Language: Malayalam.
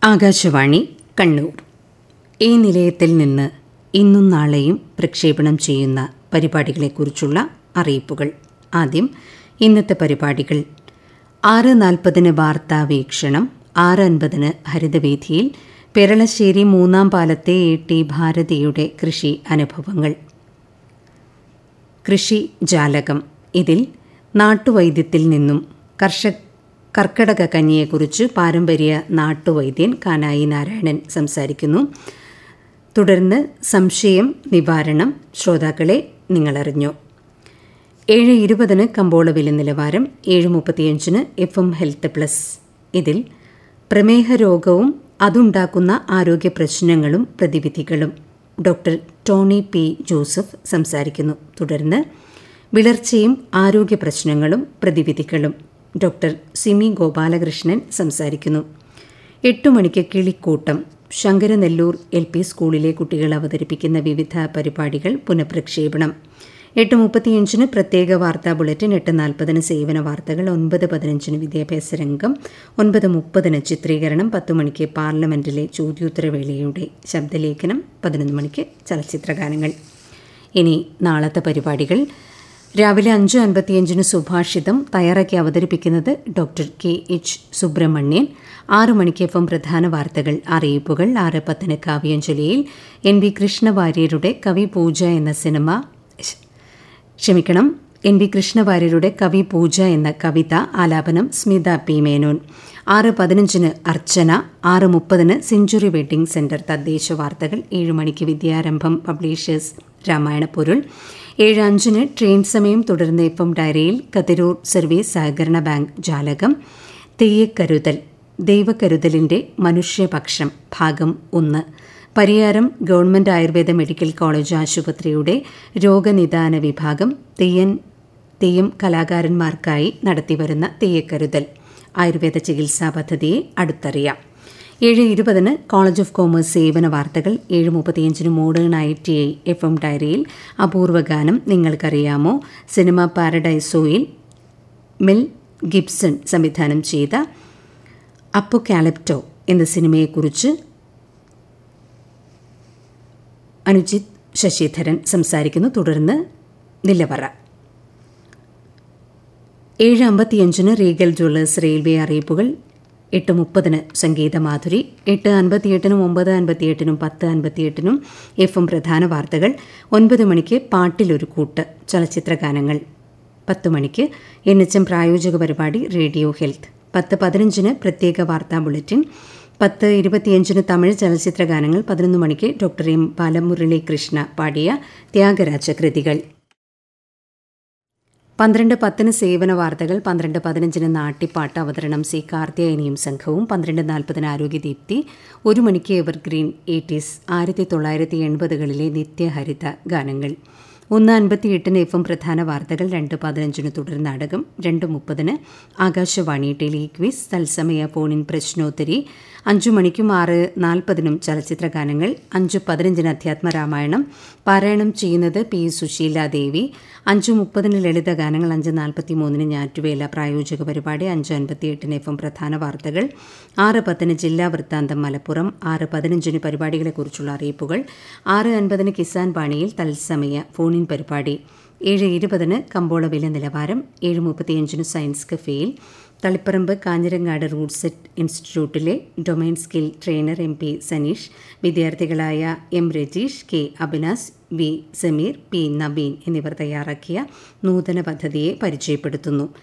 ആകാശവാണി കണ്ണൂർ ഈ നിലയത്തിൽ നിന്ന് ഇന്നും നാളെയും പ്രക്ഷേപണം ചെയ്യുന്ന പരിപാടികളെക്കുറിച്ചുള്ള അറിയിപ്പുകൾ ആദ്യം ഇന്നത്തെ പരിപാടികൾ ആറ് നാൽപ്പതിന് വാർത്താ വീക്ഷണം ആറ് അൻപതിന് ഹരിതവേദിയിൽ പെരളശ്ശേരി മൂന്നാം പാലത്തെ എ ടി ഭാരതിയുടെ കൃഷി അനുഭവങ്ങൾ കൃഷി ജാലകം ഇതിൽ നാട്ടുവൈദ്യത്തിൽ നിന്നും കർഷക കർക്കടക കഞ്ഞിയെക്കുറിച്ച് പാരമ്പര്യ നാട്ടുവൈദ്യൻ കാനായി നാരായണൻ സംസാരിക്കുന്നു തുടർന്ന് സംശയം നിവാരണം ശ്രോതാക്കളെ നിങ്ങളറിഞ്ഞു ഏഴ് ഇരുപതിന് കമ്പോള വില നിലവാരം ഏഴ് മുപ്പത്തിയഞ്ചിന് എഫ് എം ഹെൽത്ത് പ്ലസ് ഇതിൽ പ്രമേഹ രോഗവും അതുണ്ടാക്കുന്ന ആരോഗ്യ പ്രശ്നങ്ങളും പ്രതിവിധികളും ഡോക്ടർ ടോണി പി ജോസഫ് സംസാരിക്കുന്നു തുടർന്ന് വിളർച്ചയും ആരോഗ്യ പ്രശ്നങ്ങളും പ്രതിവിധികളും ഡോക്ടർ സിമി ഗോപാലകൃഷ്ണൻ സംസാരിക്കുന്നു എട്ടു മണിക്ക് കിളിക്കൂട്ടം ശങ്കരനെല്ലൂർ എൽ പി സ്കൂളിലെ കുട്ടികൾ അവതരിപ്പിക്കുന്ന വിവിധ പരിപാടികൾ പുനഃപ്രക്ഷേപണം എട്ട് മുപ്പത്തിയഞ്ചിന് പ്രത്യേക വാർത്താ ബുള്ളറ്റിൻ എട്ട് നാൽപ്പതിന് സേവന വാർത്തകൾ ഒൻപത് പതിനഞ്ചിന് വിദ്യാഭ്യാസ രംഗം ഒൻപത് മുപ്പതിന് ചിത്രീകരണം പത്ത് മണിക്ക് പാർലമെന്റിലെ ചോദ്യോത്തരവേളയുടെ ശബ്ദലേഖനം പതിനൊന്ന് മണിക്ക് ചലച്ചിത്രഗാനങ്ങൾ ഇനി നാളത്തെ പരിപാടികൾ രാവിലെ അഞ്ച് അൻപത്തിയഞ്ചിന് സുഭാഷിതം തയ്യാറാക്കി അവതരിപ്പിക്കുന്നത് ഡോക്ടർ കെ എച്ച് സുബ്രഹ്മണ്യൻ ആറ് മണിക്ക് എഫ് എം പ്രധാന വാർത്തകൾ അറിയിപ്പുകൾ ആറ് പത്തിന് കാവ്യാഞ്ജലിയിൽ എൻ വി കൃഷ്ണവാര്യരുടെ കവി പൂജ എന്ന സിനിമ ക്ഷമിക്കണം എൻ വി കൃഷ്ണവാര്യരുടെ കവി പൂജ എന്ന കവിത ആലാപനം സ്മിത പി മേനോൻ ആറ് പതിനഞ്ചിന് അർച്ചന ആറ് മുപ്പതിന് സെഞ്ചുറി വെഡ്ഡിംഗ് സെന്റർ തദ്ദേശ വാർത്തകൾ ഏഴ് മണിക്ക് വിദ്യാരംഭം പബ്ലിഷേഴ്സ് രാമായണ പൊരുൾ ഏഴ് അഞ്ചിന് ട്രെയിൻ സമയം തുടർന്ന് എഫ് എം ഡയറിയിൽ കതിരൂർ സർവീസ് സഹകരണ ബാങ്ക് ജാലകം തെയ്യക്കരുതൽ ദൈവക്കരുതലിന്റെ മനുഷ്യപക്ഷം ഭാഗം ഒന്ന് Pariyaram government Ayurveda medical college ആശുപത്രിയുടെ രോഗനിദാന വിഭാഗം തെയ്യൻ തെയ്യം കലാകാരന്മാർക്കായി നടത്തിവരുന്ന തെയ്യക്കരുതൽ ആയുർവേദ ചികിത്സാ പദ്ധതിയെ അടുത്തറിയാം ഏഴ് ഇരുപതിന് കോളേജ് ഓഫ് കോമേഴ്സ് സേവന വാർത്തകൾ ഏഴ് മുപ്പത്തിയഞ്ചിന് modern I T I F M ഡയറിയിൽ അപൂർവ ഗാനം നിങ്ങൾക്കറിയാമോ സിനിമ പാരഡൈസോയിൽ മെൽ ഗിബ്സൺ സംവിധാനം ചെയ്ത അപ്പോകാലിപ്റ്റോ എന്ന സിനിമയെക്കുറിച്ച് അനുജിത് ശശിധരൻ സംസാരിക്കുന്നു തുടർന്ന് നിലവറ ഏഴ് അമ്പത്തിയഞ്ചിന് റീഗൽ ജ്വല്ലേഴ്സ് റെയിൽവേ അറിയിപ്പുകൾ എട്ട് മുപ്പതിന് സംഗീതമാധുരി എട്ട് അൻപത്തിയെട്ടിനും ഒമ്പത് അൻപത്തിയെട്ടിനും പത്ത് അൻപത്തിയെട്ടിനും എഫ് എം പ്രധാന വാർത്തകൾ ഒൻപത് മണിക്ക് പാട്ടിലൊരു കൂട്ട് ചലച്ചിത്ര ഗാനങ്ങൾ പത്ത് മണിക്ക് എൻ എച്ച് എം പ്രായോജക പരിപാടി റേഡിയോ ഹെൽത്ത് പത്ത് പതിനഞ്ചിന് പ്രത്യേക വാർത്താ ബുള്ളറ്റിൻ പത്ത് ഇരുപത്തിയഞ്ചിന് തമിഴ് ചലച്ചിത്ര ഗാനങ്ങൾ പതിനൊന്ന് മണിക്ക് ഡോക്ടർ എം ബാലമുരളി കൃഷ്ണ പാടിയ ത്യാഗരാജ കൃതികൾ പന്ത്രണ്ട് പത്തിന് സേവന വാർത്തകൾ പന്ത്രണ്ട് പതിനഞ്ചിന് നാട്ടിപ്പാട്ട് അവതരണം സി കാർത്തികേയനിയും സംഘവും പന്ത്രണ്ട് നാൽപ്പതിന് ആരോഗ്യദീപ്തി ഒരു മണിക്ക് എവർഗ്രീൻ എയ്റ്റീസ് ആയിരത്തി തൊള്ളായിരത്തി എൺപതുകളിലെ നിത്യഹരിത ഗാനങ്ങൾ ഒന്ന് അൻപത്തിയെട്ടിന് എഫ് എം പ്രധാന വാർത്തകൾ രണ്ട് പതിനഞ്ചിന് തുടർ നാടകം രണ്ട് മുപ്പതിന് ആകാശവാണി ടെലി ക്വിസ് തത്സമയ ഫോണിൻ പ്രശ്നോത്തരി അഞ്ചു മണിക്കും ആറ് നാൽപ്പതിനും ചലച്ചിത്ര ഗാനങ്ങൾ അഞ്ച് പതിനഞ്ചിന് അധ്യാത്മരാമായണം പാരായണം ചെയ്യുന്നത് പി സുശീല ദേവി അഞ്ചു മുപ്പതിന് ലളിത ഗാനങ്ങൾ അഞ്ച് നാൽപ്പത്തി മൂന്നിന് ഞാറ്റുവേല പ്രായോജക പരിപാടി അഞ്ച് അൻപത്തിയെട്ടിന് എഫ് എം പ്രധാന വാർത്തകൾ ആറ് പത്തിന് ജില്ലാ വൃത്താന്തം മലപ്പുറം ആറ് പതിനഞ്ചിന് പരിപാടികളെക്കുറിച്ചുള്ള അറിയിപ്പുകൾ ആറ് അൻപതിന് കിസാൻ പാണിയിൽ തത്സമയ ഫോണിൻ പരിപാടി ഏഴ് ഇരുപതിന് കമ്പോള വില നിലവാരം ഏഴ് മുപ്പത്തിയഞ്ചിന് സയൻസ് കഫേയിൽ തളിപ്പറമ്പ് കാഞ്ഞിരങ്ങാട് റൂട്ട് സെറ്റ് ഇൻസ്റ്റിറ്റ്യൂട്ടിലെ domain skill trainer M P Saneesh വിദ്യാർത്ഥികളായ M Rajeesh K Abinas V Sameer P Nabeen എന്നിവർ തയ്യാറാക്കിയ നൂതന പദ്ധതിയെ പരിചയപ്പെടുത്തുന്നു